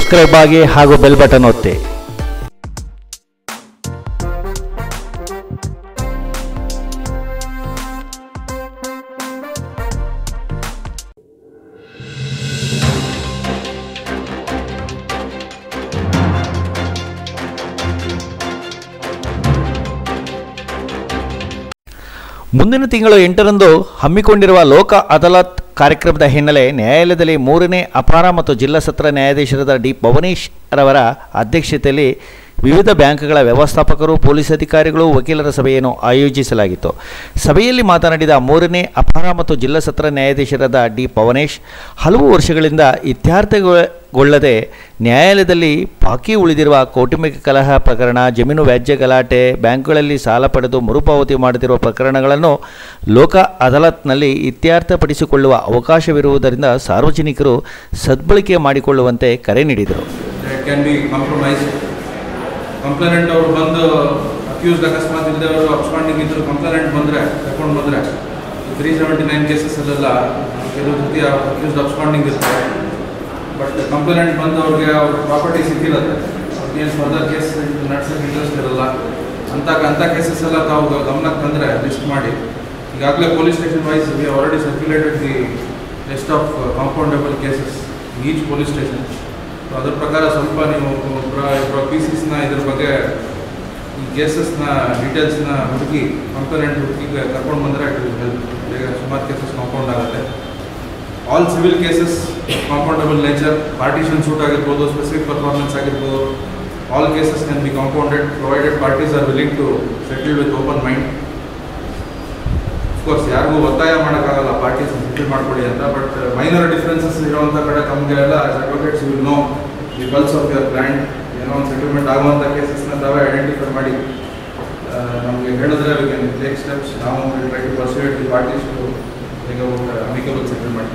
Subscribe ಆಗಿ ಹಾಗೂ bell button ಒತ್ತಿ ಮುಂದಿನ ತಿಂಗಳು ಎಂಟರಂದು ಹಮ್ಮಿಕೊಂಡಿರುವ ಲೋಕ ಅದಾಲತ್ ಕಾರ್ಯಕ್ರಮದ ಹಿನ್ನೆಲೆ ನ್ಯಾಯಾಲಯದಲ್ಲಿ ಮೂರನೇ ಅಪಾರ ಮತ್ತು ಜಿಲ್ಲಾ ಸತ್ರ ನ್ಯಾಯಾಧೀಶರಾದ ಡಿ ಭುವನೇಶ್ ರವರ ಅಧ್ಯಕ್ಷತೆಯಲ್ಲಿ ವಿವಿಧ ಬ್ಯಾಂಕ್ಗಳ ವ್ಯವಸ್ಥಾಪಕರು ಪೊಲೀಸ್ ಅಧಿಕಾರಿಗಳು ವಕೀಲರ ಸಭೆಯನ್ನು ಆಯೋಜಿಸಲಾಗಿತ್ತು ಸಭೆಯಲ್ಲಿ ಮಾತನಾಡಿದ ಮೂರನೇ ಅಪಾರ ಮತ್ತು ಜಿಲ್ಲಾ ಸತ್ರ ನ್ಯಾಯಾಧೀಶರಾದ ಡಿ ಪವನೇಶ್ ಹಲವು ವರ್ಷಗಳಿಂದ ಇತ್ಯರ್ಥಗೊಳ್ಳದೆ ನ್ಯಾಯಾಲಯದಲ್ಲಿ ಬಾಕಿ ಉಳಿದಿರುವ ಕೌಟುಂಬಿಕ ಕಲಹ ಪ್ರಕರಣ ಜಮೀನು ವ್ಯಾಜ್ಯ ಗಲಾಟೆ ಬ್ಯಾಂಕ್ಗಳಲ್ಲಿ ಸಾಲ ಪಡೆದು ಮರುಪಾವತಿ ಮಾಡುತ್ತಿರುವ ಪ್ರಕರಣಗಳನ್ನು ಲೋಕ ಅದಾಲತ್ನಲ್ಲಿ ಇತ್ಯರ್ಥಪಡಿಸಿಕೊಳ್ಳುವ ಅವಕಾಶವಿರುವುದರಿಂದ ಸಾರ್ವಜನಿಕರು ಸದ್ಬಳಕೆ ಮಾಡಿಕೊಳ್ಳುವಂತೆ ಕರೆ ನೀಡಿದರು that can be compromised. Complainant ಅವರು ಬಂದು ಅಕ್ಯೂಸ್ಡ್ ಅಕಸ್ಮಾತ್ ಇಲ್ಲದೆ ಅವರು ಅಬ್ಸ್ಪಾಂಡಿಂಗ್ ಇದ್ರು ಕಂಪ್ಲೇನೆಂಟ್ ಬಂದರೆ ತಗೊಂಡು ಬಂದರೆ ತ್ರೀ ಸೆವೆಂಟಿ ನೈನ್ ಕೇಸಸ್ಸಲ್ಲೆಲ್ಲ ಕೆಲವು ರೀತಿಯ ಅಕ್ಯೂಸ್ಡ್ ಅಬ್ಸ್ಪಾಂಡಿಂಗ್ ಇರ್ತಾರೆ ಬಟ್ ಕಂಪ್ಲೇನೆಂಟ್ ಬಂದು ಅವ್ರಿಗೆ ಅವ್ರ ಪ್ರಾಪರ್ಟಿ ಸಿಕ್ಕಿರುತ್ತೆ ಅವ್ರಿಗೆ ಏನು ಫರ್ದರ್ ಕೇಸ್ ನಡ್ಸೋಕ್ಕೆ ಇಂಟ್ರೆಸ್ಟ್ ಇರಲ್ಲ ಅಂತ ಅಂಥ ಕೇಸಸ್ ಎಲ್ಲ ತಾವು ಗಮನಕ್ಕೆ ತಂದರೆ ಲಿಸ್ಟ್ ಮಾಡಿ ಈಗಾಗಲೇ police station wise we already circulated the list of compoundable cases each police station so ಅದ್ರ ಪ್ರಕಾರ ಸ್ವಲ್ಪ ನೀವು ಒಬ್ಬರ ಇಬ್ಬರ ಪಿ ಸಿಸ್ನ ಇದ್ರ ಬಗ್ಗೆ ಈ ಕೇಸಸ್ನ ಡೀಟೇಲ್ಸ್ನ ಹುಡುಕಿ ಕಂಪ್ಲೇಂಟ್ ಹುಡುಕಿ ಕರ್ಕೊಂಡು ಬಂದರೆ ಹೆಲ್ಪ್ ಬೇಗ ಸುಮಾರು ಕೇಸಸ್ ಕಾಂಪೌಂಡ್ ಆಗುತ್ತೆ all civil cases compoundable nature partition suit ಆಗಿರ್ಬೋದು ಸ್ಪೆಸಿಫಿಕ್ ಪರ್ಫಾರ್ಮೆನ್ಸ್ ಆಗಿರ್ಬೋದು all cases can be compounded provided parties are willing to settle with open mind of course ಯಾರಿಗೂ ಒತ್ತಾಯ ಮಾಡೋಕ್ಕಾಗಲ್ಲ ಪಾರ್ಟೀಸ್ ಸೆಟಲ್ ಮಾಡ್ಕೊಡಿ ಅಂತ ಬಟ್ ಮೈನರ್ ಡಿಫ್ರೆನ್ಸಸ್ ಇರುವಂಥ ಕಡೆ ತಮಗೆ ಎಲ್ಲ advocates will know the pulse of your client ಏನೋ ಒಂದು ಸೆಟಲ್ಮೆಂಟ್ ಆಗುವಂಥ ಕೇಸಸ್ನ ತಾವೇ ಐಡೆಂಟಿಫೈ ಮಾಡಿ ನಮಗೆ ಹೇಳಿದ್ರೆ ವಿ ಕ್ಯಾನ್ ಟೇಕ್ ಸ್ಟೆಪ್ಸ್ ನಾವು try to persuade the parties to take out amicable settlement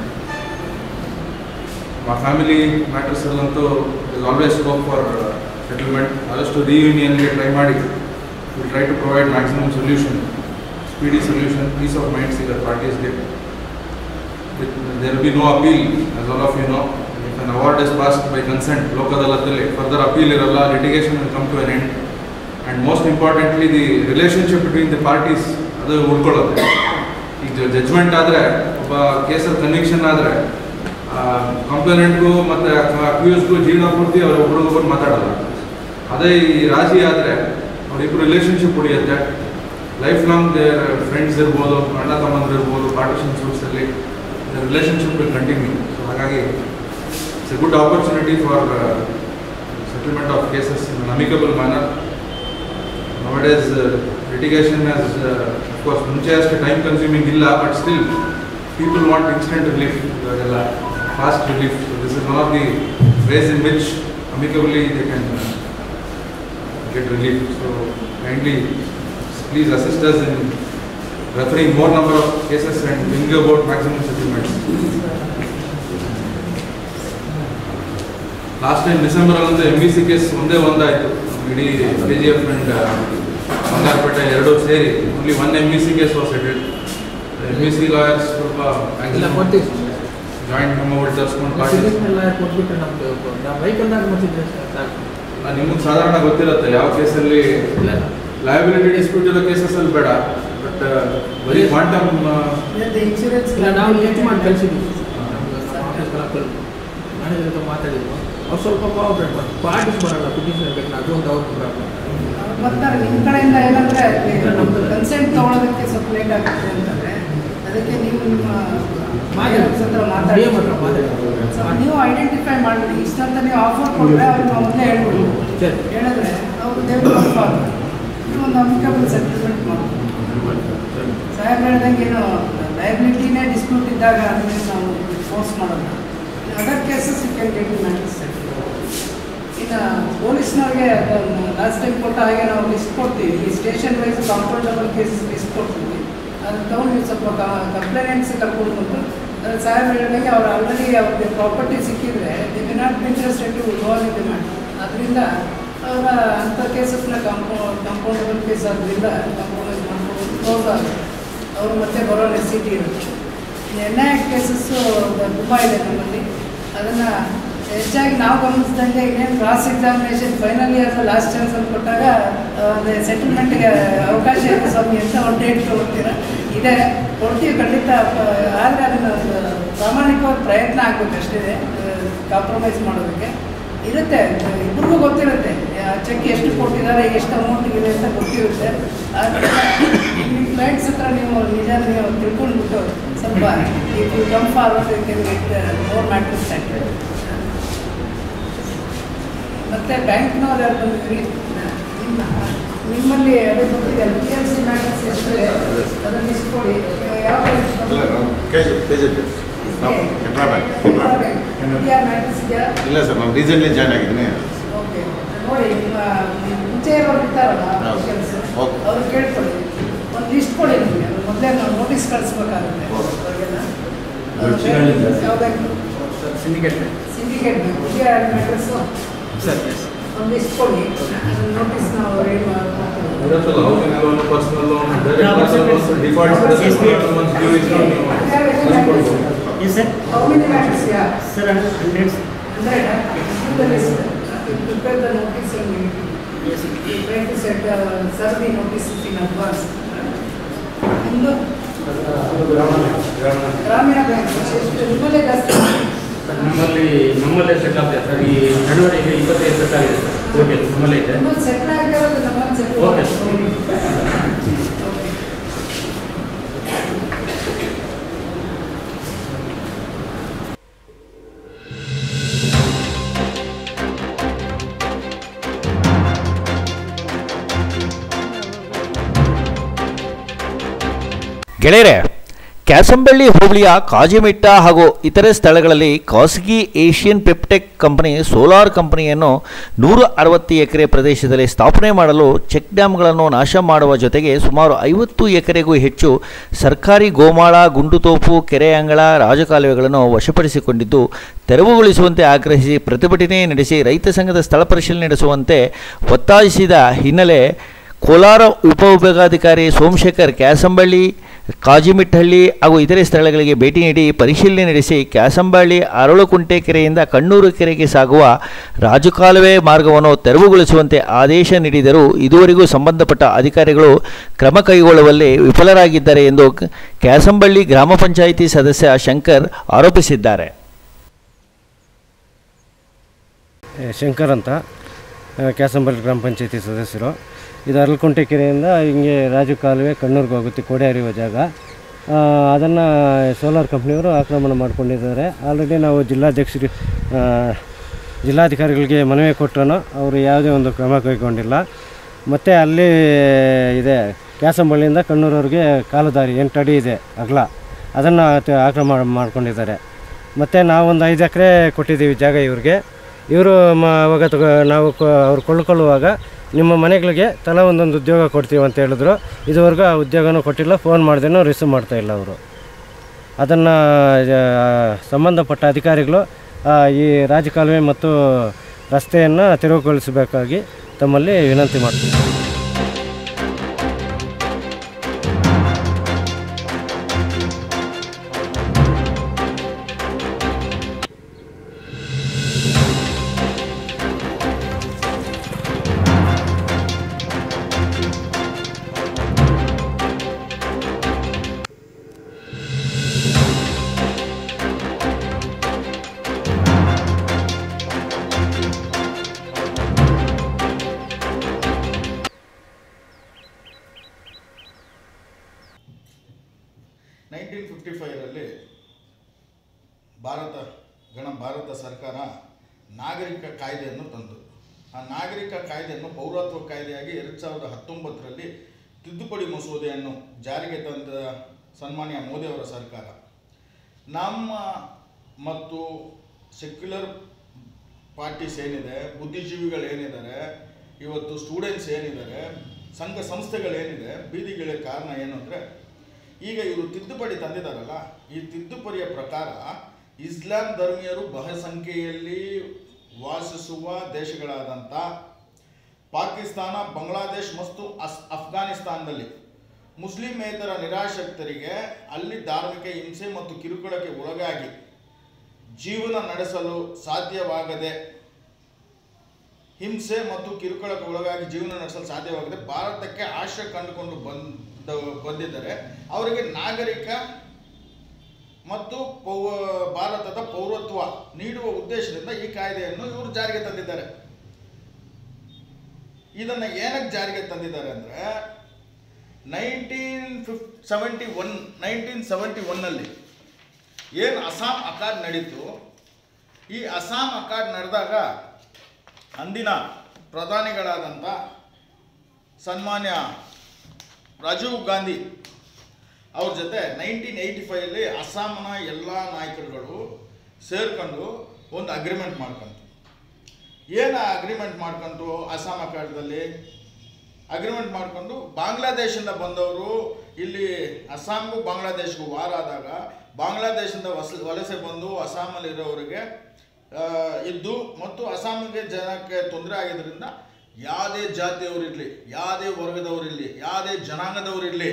మా ಫ್ಯಾಮಿಲಿ ಮ್ಯಾಟರ್ಸಲ್ಲಂತೂ is always scope for settlement ಆದಷ್ಟು ರಿಯೂನಿಯನ್ಗೆ ಟ್ರೈ ಮಾಡಿ will try to provide maximum solution speedy solution peace of mind ಸಿಗರ್ ಪಾರ್ಟೀಸ್ಗೆ there be no appeal as all of you know if an award is passed by consent ಲೋಕದಲ್ಲದಲ್ಲಿ further appeal ಇರಲ್ಲ litigation will come to an end and most importantly the relationship between the parties ಅದು ಉಳ್ಕೊಳ್ಳುತ್ತೆ ಈಗ judgement ಆದರೆ ಒಬ್ಬ ಕೇಸಲ್ಲಿ conviction ಆದರೆ ಕಂಪ್ಲೇನೆಂಟ್ಗೂ ಮತ್ತು ಅಕ್ಯೂಸ್ಗೂ ಜೀವನ ಪೂರ್ತಿ ಅವ್ರ ಒಬ್ರಿಗೊಬ್ಬರು ಮಾತಾಡಲ್ಲ ಅದೇ ಈ ರಾಜಿ ಆದರೆ ಅವರಿಬ್ಬರು ರಿಲೇಷನ್ಶಿಪ್ ಉಳಿಯುತ್ತೆ ಲೈಫ್ ಲಾಂಗ್ ದೇರ್ ಫ್ರೆಂಡ್ಸ್ ಇರ್ಬೋದು ಅಣ್ಣ ತಮ್ಮಂದ್ರು ಇರ್ಬೋದು ಪಾರ್ಟಿಷನ್ ಸೂಟ್ಸಲ್ಲಿ ರಿಲೇಷನ್ಶಿಪ್ ವಿಲ್ ಕಂಟಿನ್ಯೂ ಸೊ ಹಾಗಾಗಿ it's a good opportunity for settlement of cases in amicable manner nowadays litigation as of course ಮುಂಚೆ ಅಷ್ಟು ಟೈಮ್ ಕನ್ಸ್ಯೂಮಿಂಗ್ ಇಲ್ಲ but still people want instant relief ಇವಾಗೆಲ್ಲ fast relief so this is one of the ways in which amicably they can get relief so kindly please assist us in referring more number of cases and bring about maximum settlements. Last time December ಅಲ್ಲಂದು M B C case ಒಂದೇ ಒಂದಾಯಿತು ಇಡೀ K G F and Bangarpet ಎರಡೂ ಸೇರಿ only one M B C case was settled M B C lawyers ಸ್ವಲ್ಪ ಇಲ್ಲ ಕೊಡ್ತೀವಿ joint ನಮ್ಮ ವಿಚಾರಿಸ್ಕೊಂಡು ಪಾರ್ಟಿ ಎಲ್ಲ ಕೊಟ್ಬಿಟ್ಟು ನಮ್ದು ನಾವು ಬೈಕಲ್ದಾಗ ಮಾಡ್ತಿದ್ರೆ ಸಾಕು ನಿಮಗೆ ಸಾಧಾರಣ ಗೊತ್ತಿರುತ್ತೆ ಯಾವ ಕೇಸಲ್ಲಿ ಇಲ್ಲ ಲಯಬಿಲಿಟಿ ಡಿಸ್ಪ್ಯೂಟ್ ಇರೋ ಕೇಸಸ್ಸಲ್ಲಿ ಬೇಡ ಬಟ್ ಬರೀ ಕ್ವಾಂಟಮ್ ಇಲ್ಲ ನಾವು ಲಿಸ್ಟ್ ಮಾಡಿ ಕಳಿಸಿದ್ವಿ ಆಫೀಸ್ ಮ್ಯಾನೇಜರ್ ಹತ್ರ ಮಾತಾಡಿದ್ವು ಅವ್ರು ಸ್ವಲ್ಪ ಕೋಆಪ್ರೇಟ್ ಮಾಡಿ ಪಾರ್ಟಿಸ್ ಬರಲ್ಲ ಪಿಟಿಷನ್ ಬೇಕು ಅದು ಒಂದು ಅವ್ರ ಪ್ರಾಬ್ಲಮ್ ಬರ್ತಾರೆ ನಿಮ್ಮ ಕಡೆಯಿಂದ ಏನಂದ್ರೆ ನಮ್ದು ಕನ್ಸೆಂಟ್ ತಗೊಳ್ಳೋದಕ್ಕೆ ಸ್ವಲ್ಪ ಲೇಟ್ ಆಗುತ್ತೆ ಅಂತಂದ್ರೆ ಅದಕ್ಕೆ ನೀವು ನಿಮ್ಮ ಮಾತಾಡಿ. parents ಹತ್ರ ಮಾತಾಡಿ DM ಹತ್ರ ಮಾತಾಡಿ. ಸ್ವಲ್ಪ ನೀವು ಐಡೆಂಟಿಫೈ ಮಾಡಿಬಿಡಿ ಇಷ್ಟಂತ ನೀವು ಆಫರ್ ಕೊಟ್ಟರೆ ಅವ್ರಿಗೆ ಮೊದಲೇ ಹೇಳ್ಬಿಡಿ ಸರಿ ಹೇಳಿದ್ರೆ ಅವರು ದೇವ್ರ ಆಫರ್ ಒಂದು ಅಮಿಕಬಲ್ ಸೆಟಲ್ಮೆಂಟ್ ಮಾಡ್ಬೋದು ಸಾಹೇಬ್ ಹೇಳ್ದಂಗೆ ಏನು ಲಯಬಿಲಿಟಿನೇ ಡಿಸ್ಪ್ಯೂಟ್ ಇದ್ದಾಗ ಅದನ್ನೇ ನಾವು ಫೋರ್ಸ್ ಮಾಡೋಣ other cases you can get matters ಇನ್ನು ಪೊಲೀಸ್ನವ್ರಿಗೆ ಲಾಸ್ಟ್ ಟೈಮ್ ಕೊಟ್ಟ ಹಾಗೆ ನಾವು ಲಿಸ್ಟ್ ಕೊಡ್ತೀವಿ ಈ station wise compoundable cases list ಕೊಡ್ತೀವಿ ಅದನ್ನ ತಗೊಂಡು ನೀವು ಸ್ವಲ್ಪ ಕಂಪ್ಲೇನೆಂಟ್ಸ್ ಕರ್ಕೊಂಡು ಬಂದು ಅದ್ರ ಸಾಹೇಬ್ ಹೇಳಿದಂಗೆ ಅವ್ರು ಆಲ್ರೆಡಿ ಅವ್ರಿಗೆ ಪ್ರಾಪರ್ಟಿ ಸಿಕ್ಕಿದ್ರೆ they may not interested to low on demand ಅದರಿಂದ ಅವರ ಅಂಥ ಕೇಸಸ್ನ ಕಾಂಪೌ ಕಾಂಪೌಂಡಬಲ್ ಕೇಸ್ ಆದ್ದರಿಂದ ಕಾಂಪ್ರಮೈಸ್ ಮಾಡ್ಕೊಂಡು ಕ್ಲೋಸ್ ಆಗುತ್ತೆ ಅವರು ಮತ್ತೆ ಬರೋ ನೆಸಿಟಿ ಇರುತ್ತೆ ಎನ್ ಐ ಕೇಸಸ್ಸು ತುಂಬ ಇದೆ ನಮ್ಮಲ್ಲಿ ಅದನ್ನು ಹೆಚ್ಚಾಗಿ ನಾವು ಗಮನಿಸಿದಂಗೆ ಇನ್ನೇನು cross examination final year last chance ಅಂತ ಕೊಟ್ಟಾಗ ಒಂದು ಸೆಟಲ್ಮೆಂಟ್ಗೆ ಅವಕಾಶ ಇದೆ ಸ್ವಾಮಿ ಅಂತ ಒಂದು ಡೇಟ್ ತೊಗೊಳ್ತೀರ ಇದೆ ಕೊಡ್ತೀವಿ ಖಂಡಿತ ಆದರೆ ಅದನ್ನು ಒಂದು ಪ್ರಾಮಾಣಿಕವಾದ ಪ್ರಯತ್ನ ಆಗಬೇಕು ಅಷ್ಟಿದೆ ಕಾಂಪ್ರಮೈಸ್ ಮಾಡೋದಕ್ಕೆ ಇರುತ್ತೆ ಇಬ್ರಿಗೂ ಗೊತ್ತಿರುತ್ತೆ ಚೆಕ್ ಎಷ್ಟು ಕೊಟ್ಟಿದ್ದಾರೆ ಎಷ್ಟು ಅಮೌಂಟಿಗಿದೆ ಅಂತ ಗೊತ್ತಿರುತ್ತೆ ಆದರೆ ನಿಮ್ಮ ಕ್ಲೈಂಟ್ಸ್ ಹತ್ರ ನೀವು ನಿಜ ನೀವು ತಿಳ್ಕೊಂಡ್ಬಿಟ್ಟು ಸ್ವಲ್ಪ if you come forward you can get more matters settle ಮತ್ತು ಬ್ಯಾಂಕ್ನವ್ರು ಯಾರು ಬಂದಿದ್ರಿ ನಿಮ್ಮ ನಿಮ್ಮಲ್ಲಿ ಅದೇ ಗೊತ್ತಿದೆ ಪಿ ಎಲ್ ಸಿ ಮ್ಯಾಟ್ರಿಕ್ಸ್ ಎಷ್ಟಿದೆ ಅದನ್ನು ಇಸ್ಕೊಡಿ ಯಾವ ಮ್ಯಾಟ್ರಿಕ್ಸ್ ಇದೆಯಾ ಇಲ್ಲ ಸರ್ ನಾವು ರೀಸೆಂಟ್ಲಿ ಜಾಯ್ನ್ ಆಗಿದ್ದೀನಿ ಓಕೆ ನೋಡಿ ನಿಮ್ಮ ಮುಂಚೆ ಇರೋರು ಇರ್ತಾರಲ್ಲ ಹೌದು. ಕೆಲಸ ಓಕೆ. ಅವ್ರು ಕೇಳ್ಕೊಳ್ಳಿ ಒಂದು ಲಿಸ್ಟ್ ಕೊಡಿ ನಿಮಗೆ ಮೊದಲೇ ನಾವು ನೋಟಿಸ್ ಕಳಿಸ್ಬೇಕಾಗುತ್ತೆ ಓಕೆ. ಅವ್ರಿಗೆಲ್ಲ ದೊಡ್ಡ ಯಾವ bank Syndicate Syndicate Bank India matters sir ಒಂದು ಲಿಸ್ಟ್ ಕೊಡಿ ನೋಟಿಸ್ ನಾವು ರೆಡಿ ಮಾಡ್ಕೊಡ್ತೀವಿ ಇರುತ್ತಲ್ಲ ಹೌಸಿಂಗ್ ಲೋನ್ ಪರ್ಸನಲ್ ಲೋನ್ ಬೇರೆ personal loans default months due ಇದ್ರೆ ನೀವು ಕಳ್ಸ್ಕೊಡ್ಬೋದು. Yes, sir. How many matters, yeah? Sir, hundreds. Hundred, huh? Give the list. You prepare the notice and you Yes, sir. you try to set, uh, serve the notices in advance. ನಿಮ್ಮದು ಗ್ರಾಮೀಣ bank ಎಷ್ಟು ನಿಮ್ಮಲ್ಲೇ ಜಾಸ್ತಿ ನಮ್ಮಲ್ಲಿ ನಮ್ಮಲ್ಲೇ set ಆಗ್ತದೆ sir ಈ ಜನವರಿಗೆ ಇಪ್ಪತ್ತೈದು ಸೆಟ್ ಆಗಿದೆ ಸರ್ ಓಕೆ ನಮ್ಮಲ್ಲೇ ಇದೆ ನಿಮ್ಮಲ್ಲಿ ಸೆಟ್ಲ್ ಆಗಿರೋದು ನಮ್ಮಲ್ಲಿ ಸೆಟ್ಲ್ Okay. ಗೆಳೆಯರೆ ಕ್ಯಾಸಂಬಳ್ಳಿ ಹೋಬಳಿಯ ಕಾಜಿಮಿಟ್ಟ ಹಾಗೂ ಇತರೆ ಸ್ಥಳಗಳಲ್ಲಿ ಖಾಸಗಿ ಏಷ್ಯನ್ ಪೆಪ್ಟೆಕ್ ಕಂಪನಿ ಸೋಲಾರ್ ಕಂಪನಿಯನ್ನು ನೂರ ಅರವತ್ತು ಎಕರೆ ಪ್ರದೇಶದಲ್ಲಿ ಸ್ಥಾಪನೆ ಮಾಡಲು ಚೆಕ್ ಡ್ಯಾಮ್ಗಳನ್ನು ನಾಶ ಮಾಡುವ ಜೊತೆಗೆ ಸುಮಾರು ಐವತ್ತು ಎಕರೆಗೂ ಹೆಚ್ಚು ಸರ್ಕಾರಿ ಗೋಮಾಳ ಗುಂಡುತೋಪು ಕೆರೆ ಅಂಗಳ ರಾಜಕಾಲುವೆಗಳನ್ನು ವಶಪಡಿಸಿಕೊಂಡಿದ್ದು ತೆರವುಗೊಳಿಸುವಂತೆ ಆಗ್ರಹಿಸಿ ಪ್ರತಿಭಟನೆ ನಡೆಸಿ ರೈತ ಸಂಘದ ಸ್ಥಳ ಪರಿಶೀಲನೆ ನಡೆಸುವಂತೆ ಒತ್ತಾಯಿಸಿದ ಹಿನ್ನೆಲೆ ಕೋಲಾರ ಉಪವಿಭಾಗಾಧಿಕಾರಿ ಸೋಮಶೇಖರ್ ಕ್ಯಾಸಂಬಳ್ಳಿ ಕಾಜಿಮಿಟ್ಟಹಳ್ಳಿ ಹಾಗೂ ಇತರೆ ಸ್ಥಳಗಳಿಗೆ ಭೇಟಿ ನೀಡಿ ಪರಿಶೀಲನೆ ನಡೆಸಿ ಕ್ಯಾಸಂಬಳ್ಳಿ ಅರಳುಕುಂಟೆ ಕೆರೆಯಿಂದ ಕಣ್ಣೂರು ಕೆರೆಗೆ ಸಾಗುವ ರಾಜಕಾಲುವೆ ಮಾರ್ಗವನ್ನು ತೆರವುಗೊಳಿಸುವಂತೆ ಆದೇಶ ನೀಡಿದರೂ ಇದುವರೆಗೂ ಸಂಬಂಧಪಟ್ಟ ಅಧಿಕಾರಿಗಳು ಕ್ರಮ ಕೈಗೊಳ್ಳುವಲ್ಲಿ ವಿಫಲರಾಗಿದ್ದಾರೆ ಎಂದು ಕ್ಯಾಸಂಬಳ್ಳಿ ಗ್ರಾಮ ಪಂಚಾಯಿತಿ ಸದಸ್ಯ ಶಂಕರ್ ಆರೋಪಿಸಿದ್ದಾರೆ ಏ, ಶಂಕರ್ ಅಂತ ಆ, ಕ್ಯಾಸಂಬಲ್ ಗ್ರಾಮ ಪಂಚಾಯತಿ ಸದಸ್ಯರು ಇದು ಅರಲ್ಕುಂಟೆ ಕೆರೆಯಿಂದ ಹಿಂಗೆ ರಾಜು ಕಾಲುವೆ ಕಣ್ಣೂರ್ಗೆ ಹೋಗುತ್ತೆ ಕೋಡೆ ಹರಿಯುವ ಜಾಗ ಅದನ್ನು ಸೋಲಾರ್ ಕಂಪ್ನಿಯವರು ಆಕ್ರಮಣ ಮಾಡ್ಕೊಂಡಿದ್ದಾರೆ ಆಲ್ರೆಡಿ ನಾವು ಜಿಲ್ಲಾಧ್ಯಕ್ಷರು ಆ, ಜಿಲ್ಲಾಧಿಕಾರಿಗಳಿಗೆ ಮನವಿ ಕೊಟ್ಟರು ಅವರು ಯಾವುದೇ ಒಂದು ಕ್ರಮ ಕೈಗೊಂಡಿಲ್ಲ ಮತ್ತು ಅಲ್ಲಿ ಇದೆ ಕ್ಯಾಸಂಬಳ್ಳಿಯಿಂದ ಕಣ್ಣೂರವ್ರಿಗೆ ಕಾಲುದಾರಿ ಎಂಟು ಅಡಿ ಇದೆ ಅಗಲ ಅದನ್ನು ಆಕ್ರಮಣ ಮಾಡ್ಕೊಂಡಿದ್ದಾರೆ ಮತ್ತು ನಾವೊಂದು ಐದು ಎಕರೆ ಕೊಟ್ಟಿದ್ದೀವಿ ಜಾಗ ಇವ್ರಿಗೆ ಇವರು ಮ ಅವಾಗ ತಗೋ ನಾವು ಕ ಅವ್ರು ಕೊಳ್ಳುಕೊಳ್ಳುವಾಗ ನಿಮ್ಮ ಮನೆಗಳಿಗೆ ತಲಾ ಒಂದೊಂದು ಉದ್ಯೋಗ ಕೊಡ್ತೀವಿ ಅಂತ ಹೇಳಿದ್ರು ಇದುವರೆಗೂ ಆ ಉದ್ಯೋಗನೂ ಕೊಟ್ಟಿಲ್ಲ ಫೋನ್ ಮಾಡ್ದೇನೋ ರಿಸೀವ್ ಮಾಡ್ತಾ ಇಲ್ಲ ಅವರು ಅದನ್ನು ಸಂಬಂಧಪಟ್ಟ ಅಧಿಕಾರಿಗಳು ಆ, ಈ ರಾಜಕಾಲುವೆ ಮತ್ತು ರಸ್ತೆಯನ್ನು ತೆರವುಗೊಳಿಸಬೇಕಾಗಿ ತಮ್ಮಲ್ಲಿ ವಿನಂತಿ ಮಾಡ್ತೀನಿ ನೈನ್ಟೀನ್ ಫಿಫ್ಟಿ ಫೈವರಲ್ಲಿ ಭಾರತ ಗಣ ಭಾರತ ಸರ್ಕಾರ ನಾಗರಿಕ ಕಾಯ್ದೆಯನ್ನು ತಂತು ಆ ನಾಗರಿಕ ಕಾಯ್ದೆಯನ್ನು ಪೌರತ್ವ ಕಾಯ್ದೆಯಾಗಿ ಎರಡು ಸಾವಿರದ ಹತ್ತೊಂಬತ್ತರಲ್ಲಿ ತಿದ್ದುಪಡಿ ಮಸೂದೆಯನ್ನು ಜಾರಿಗೆ ತಂದ ಸನ್ಮಾನ್ಯ ಮೋದಿಯವರ ಸರ್ಕಾರ ನಮ್ಮ ಮತ್ತು ಸೆಕ್ಯುಲರ್ ಪಾರ್ಟೀಸ್ ಏನಿದೆ ಬುದ್ಧಿಜೀವಿಗಳು ಏನಿದ್ದಾರೆ ಇವತ್ತು ಸ್ಟೂಡೆಂಟ್ಸ್ ಏನಿದ್ದಾರೆ ಸಂಘ ಸಂಸ್ಥೆಗಳೇನಿದೆ ಬೀದಿಗಿಳಿಯ ಕಾರಣ ಏನು ಅಂದರೆ ಈಗ ಇವರು ತಿದ್ದುಪಡಿ ತಂದಿದ್ದಾರಲ್ಲ ಈ ತಿದ್ದುಪಡಿಯ ಪ್ರಕಾರ ಇಸ್ಲಾಂ ಧರ್ಮೀಯರು ಬಹುಸಂಖ್ಯೆಯಲ್ಲಿ ವಾಸಿಸುವ ದೇಶಗಳಾದಂಥ ಪಾಕಿಸ್ತಾನ ಬಾಂಗ್ಲಾದೇಶ್ ಮತ್ತು ಅಸ್ ಅಫ್ಘಾನಿಸ್ತಾನದಲ್ಲಿ ಮುಸ್ಲಿಮೇತರ ನಿರಾಶಕ್ತರಿಗೆ ಅಲ್ಲಿ ಧಾರ್ಮಿಕ ಹಿಂಸೆ ಮತ್ತು ಕಿರುಕುಳಕ್ಕೆ ಒಳಗಾಗಿ ಜೀವನ ನಡೆಸಲು ಸಾಧ್ಯವಾಗದೆ ಹಿಂಸೆ ಮತ್ತು ಕಿರುಕುಳಕ್ಕೆ ಒಳಗಾಗಿ ಜೀವನ ನಡೆಸಲು ಸಾಧ್ಯವಾಗದೆ ಭಾರತಕ್ಕೆ ಆಶ್ರಯ ಕಂಡುಕೊಂಡು ಬಂದ ಬಂದಿದ್ದಾರೆ ಅವರಿಗೆ ನಾಗರಿಕ ಮತ್ತು ಪೌ ಭಾರತದ ಪೌರತ್ವ ನೀಡುವ ಉದ್ದೇಶದಿಂದ ಈ ಕಾಯ್ದೆಯನ್ನು ಇವರು ಜಾರಿಗೆ ತಂದಿದ್ದಾರೆ ಇದನ್ನು ಏನಕ್ಕೆ ಜಾರಿಗೆ ತಂದಿದ್ದಾರೆ ಅಂದರೆ ನೈನ್ಟೀನ್ ಫಿಫ್ ಸೆವೆಂಟಿ ಒನ್ ನೈನ್ಟೀನ್ ಸೆವೆಂಟಿ ಒನ್ನಲ್ಲಿ ಏನು ಅಸ್ಸಾಂ ಅಕಾಡ್ ನಡೀತು ಈ ಅಸ್ಸಾಂ ಅಕಾಡ್ ನಡೆದಾಗ ಅಂದಿನ ಪ್ರಧಾನಿಗಳಾದಂಥ ಸನ್ಮಾನ್ಯ ರಾಜೀವ್ ಗಾಂಧಿ ಅವ್ರ ಜೊತೆ ನೈನ್ಟೀನ್ ಏಯ್ಟಿ ಫೈವಲ್ಲಿ ಅಸ್ಸಾಂನ ಎಲ್ಲ ನಾಯಕರುಗಳು ಸೇರ್ಕೊಂಡು ಒಂದು ಅಗ್ರಿಮೆಂಟ್ ಮಾಡ್ಕೊಂತು ಏನು ಅಗ್ರಿಮೆಂಟ್ ಮಾಡ್ಕೊಂಡು ಅಸ್ಸಾಂ ಅಖಾಡದಲ್ಲಿ ಅಗ್ರಿಮೆಂಟ್ ಮಾಡಿಕೊಂಡು ಬಾಂಗ್ಲಾದೇಶದಿಂದ ಬಂದವರು ಇಲ್ಲಿ ಅಸ್ಸಾಂಗೂ ಬಾಂಗ್ಲಾದೇಶ್ಗೂ ವಾರ ಆದಾಗ ಬಾಂಗ್ಲಾದೇಶದಿಂದ ವಸ ವಲಸೆ ಬಂದು ಅಸ್ಸಾಮಲ್ಲಿರೋರಿಗೆ ಆ, ಇದ್ದು ಮತ್ತು ಅಸ್ಸಾಮಿಗೆ ಜನಕ್ಕೆ ತೊಂದರೆ ಆಗಿದ್ದರಿಂದ ಯಾವುದೇ ಜಾತಿಯವರಿರಲಿ ಯಾವುದೇ ವರ್ಗದವರಿರಲಿ ಯಾವುದೇ ಜನಾಂಗದವರಿರಲಿ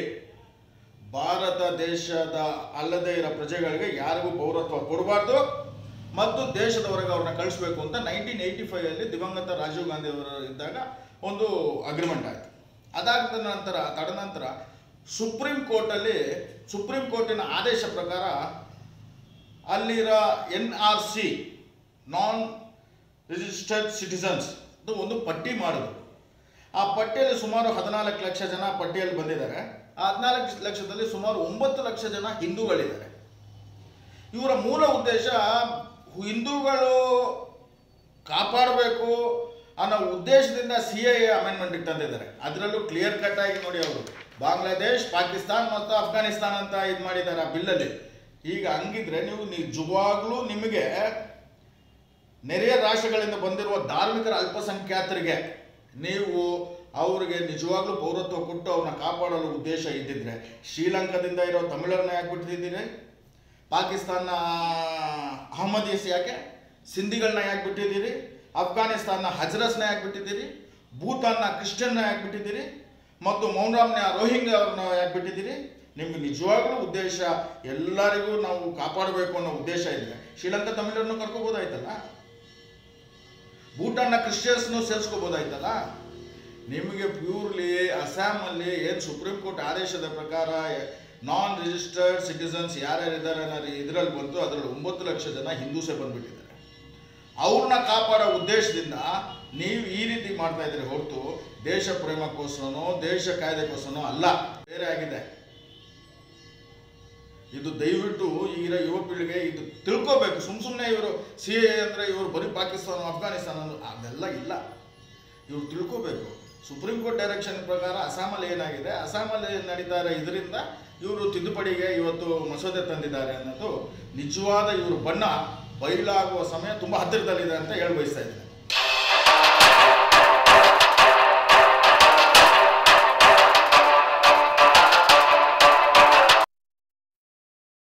ಭಾರತ ದೇಶದ ಅಲ್ಲದೇ ಇರೋ ಪ್ರಜೆಗಳಿಗೆ ಯಾರಿಗೂ ಪೌರತ್ವ ಕೊಡಬಾರ್ದು ಮತ್ತು ದೇಶದ ಹೊರಗೆ ಅವ್ರನ್ನ ಕಳಿಸ್ಬೇಕು ಅಂತ ನೈನ್ಟೀನ್ ಏಯ್ಟಿ ಫೈವಲ್ಲಿ ದಿವಂಗತ ರಾಜೀವ್ ಗಾಂಧಿ ಅವರು ಇದ್ದಾಗ ಒಂದು ಅಗ್ರಿಮೆಂಟ್ ಆಯಿತು ಅದಾದ ನಂತರ ತದನಂತರ ಸುಪ್ರೀಂ ಕೋರ್ಟಲ್ಲಿ ಸುಪ್ರೀಂ ಕೋರ್ಟಿನ ಆದೇಶ ಪ್ರಕಾರ ಅಲ್ಲಿರೋ N R C non registered citizens ಒಂದು ಪಟ್ಟಿ ಮಾಡಿದ್ರು ಆ ಪಟ್ಟಿಯಲ್ಲಿ ಸುಮಾರು ಹದಿನಾಲ್ಕು ಲಕ್ಷ ಜನ ಪಟ್ಟಿಯಲ್ಲಿ ಬಂದಿದ್ದಾರೆ ಆ ಹದಿನಾಲ್ಕು ಲಕ್ಷದಲ್ಲಿ ಸುಮಾರು ಒಂಬತ್ತು ಲಕ್ಷ ಜನ ಹಿಂದೂಗಳಿದ್ದಾರೆ ಇವರ ಮೂಲ ಉದ್ದೇಶ ಹಿಂದೂಗಳು ಕಾಪಾಡಬೇಕು ಅನ್ನೋ ಉದ್ದೇಶದಿಂದ ಸಿ ಎ ಅಮೆಂಡ್ಮೆಂಟ್ಗೆ ತಂದಿದ್ದಾರೆ ಅದರಲ್ಲೂ ಕ್ಲಿಯರ್ ಕಟ್ ಆಗಿ ನೋಡಿ ಅವರು ಬಾಂಗ್ಲಾದೇಶ್ ಪಾಕಿಸ್ತಾನ್ ಮತ್ತು ಅಫ್ಘಾನಿಸ್ತಾನ್ ಅಂತ ಇದು ಮಾಡಿದ್ದಾರೆ ಆ ಬಿಲ್ಲಲ್ಲಿ ಈಗ ಹಂಗಿದ್ರೆ ನೀವು ನಿಜವಾಗ್ಲೂ ನಿಮಗೆ ನೆರೆಯ ರಾಷ್ಟ್ರಗಳಿಂದ ಬಂದಿರುವ ಧಾರ್ಮಿಕರ ಅಲ್ಪಸಂಖ್ಯಾತರಿಗೆ ನೀವು ಅವರಿಗೆ ನಿಜವಾಗ್ಲೂ ಪೌರತ್ವ ಕೊಟ್ಟು ಅವ್ರನ್ನ ಕಾಪಾಡಲು ಉದ್ದೇಶ ಇದ್ದಿದ್ರೆ ಶ್ರೀಲಂಕಾದಿಂದ ಇರೋ ತಮಿಳರನ್ನ ಯಾಕೆ ಬಿಟ್ಟಿದ್ದೀರಿ ಪಾಕಿಸ್ತಾನ ಅಹಮದೀಸ್ ಯಾಕೆ ಸಿಂಧಿಗಳನ್ನ ಯಾಕೆ ಬಿಟ್ಟಿದ್ದೀರಿ ಅಫ್ಘಾನಿಸ್ತಾನ ಹಜ್ರಸ್ನ ಯಾಕೆ ಬಿಟ್ಟಿದ್ದೀರಿ ಭೂತಾನ್ನ ಕ್ರಿಶ್ಚಿಯನ್ನ ಯಾಕೆ ಬಿಟ್ಟಿದ್ದೀರಿ ಮತ್ತು ಮೌನ್ರಾಮ್ನ ರೋಹಿಂಗ್ಯ ಅವ್ರನ್ನ ಯಾಕೆ ಬಿಟ್ಟಿದ್ದೀರಿ ನಿಮ್ಗೆ ನಿಜವಾಗ್ಲೂ ಉದ್ದೇಶ ಎಲ್ಲರಿಗೂ ನಾವು ಕಾಪಾಡಬೇಕು ಅನ್ನೋ ಉದ್ದೇಶ ಇದ್ರೆ ಶ್ರೀಲಂಕಾ ತಮಿಳರನ್ನು ಕರ್ಕೋಬೋದಾಯ್ತಲ್ಲ ಭೂಟಾನ್ನ ಕ್ರಿಶ್ಚಿಯನ್ಸ್ನು ಸೇರಿಸ್ಕೋಬೋದಾಯ್ತಲ್ಲ ನಿಮಗೆ ಪ್ಯೂರ್ಲಿ ಅಸ್ಸಾಮಲ್ಲಿ ಏನು ಸುಪ್ರೀಂ ಕೋರ್ಟ್ ಆದೇಶದ ಪ್ರಕಾರ ನಾನ್ ರಿಜಿಸ್ಟರ್ಡ್ ಸಿಟಿಸನ್ಸ್ ಯಾರ್ಯಾರಿದ್ದಾರೆ ಅನ್ನೋ ಇದರಲ್ಲಿ ಬಂತು ಅದರಲ್ಲಿ ಒಂಬತ್ತು ಲಕ್ಷ ಜನ ಹಿಂದೂಸೇ ಬಂದ್ಬಿಟ್ಟಿದ್ದಾರೆ ಅವ್ರನ್ನ ಕಾಪಾಡೋ ಉದ್ದೇಶದಿಂದ ನೀವು ಈ ರೀತಿ ಮಾಡ್ತಾ ಇದ್ದೀರಿ ಹೊರತು ದೇಶ ಪ್ರೇಮಕ್ಕೋಸ್ಕರನೋ ದೇಶ ಕಾಯ್ದೆಗೋಸ್ಕರನೋ ಅಲ್ಲ ಬೇರೆ ಆಗಿದೆ ಇದು ದಯವಿಟ್ಟು ಈಗಿನ ಯುವ ಪೀಳಿಗೆ ಇದು ತಿಳ್ಕೋಬೇಕು ಸುಮ್ ಸುಮ್ಮನೆ ಇವರು ಸಿ ಎ ಅಂದರೆ ಇವರು ಬರೀ ಪಾಕಿಸ್ತಾನ ಅಫ್ಘಾನಿಸ್ತಾನ ಅನ್ನೋದು ಅದೆಲ್ಲ ಇಲ್ಲ ಇವ್ರು ತಿಳ್ಕೋಬೇಕು ಸುಪ್ರೀಂ ಕೋರ್ಟ್ ಡೈರೆಕ್ಷನ್ ಪ್ರಕಾರ ಅಸ್ಸಾಮಲ್ಲಿ ಏನಾಗಿದೆ ಅಸ್ಸಾಮಲ್ಲಿ ನಡೀತಾ ಇರೋ ಇದರಿಂದ ಇವರು ತಿದ್ದುಪಡಿಗೆ ಇವತ್ತು ಮಸೂದೆ ತಂದಿದ್ದಾರೆ ಅನ್ನೋದು ನಿಜವಾದ ಇವರು ಬಣ್ಣ ಬಯಲಾಗುವ ಸಮಯ ತುಂಬ ಹತ್ತಿರದಲ್ಲಿದೆ ಅಂತ ಹೇಳಿ ಬಯಸ್ತಾ ಇದ್ದೀನಿ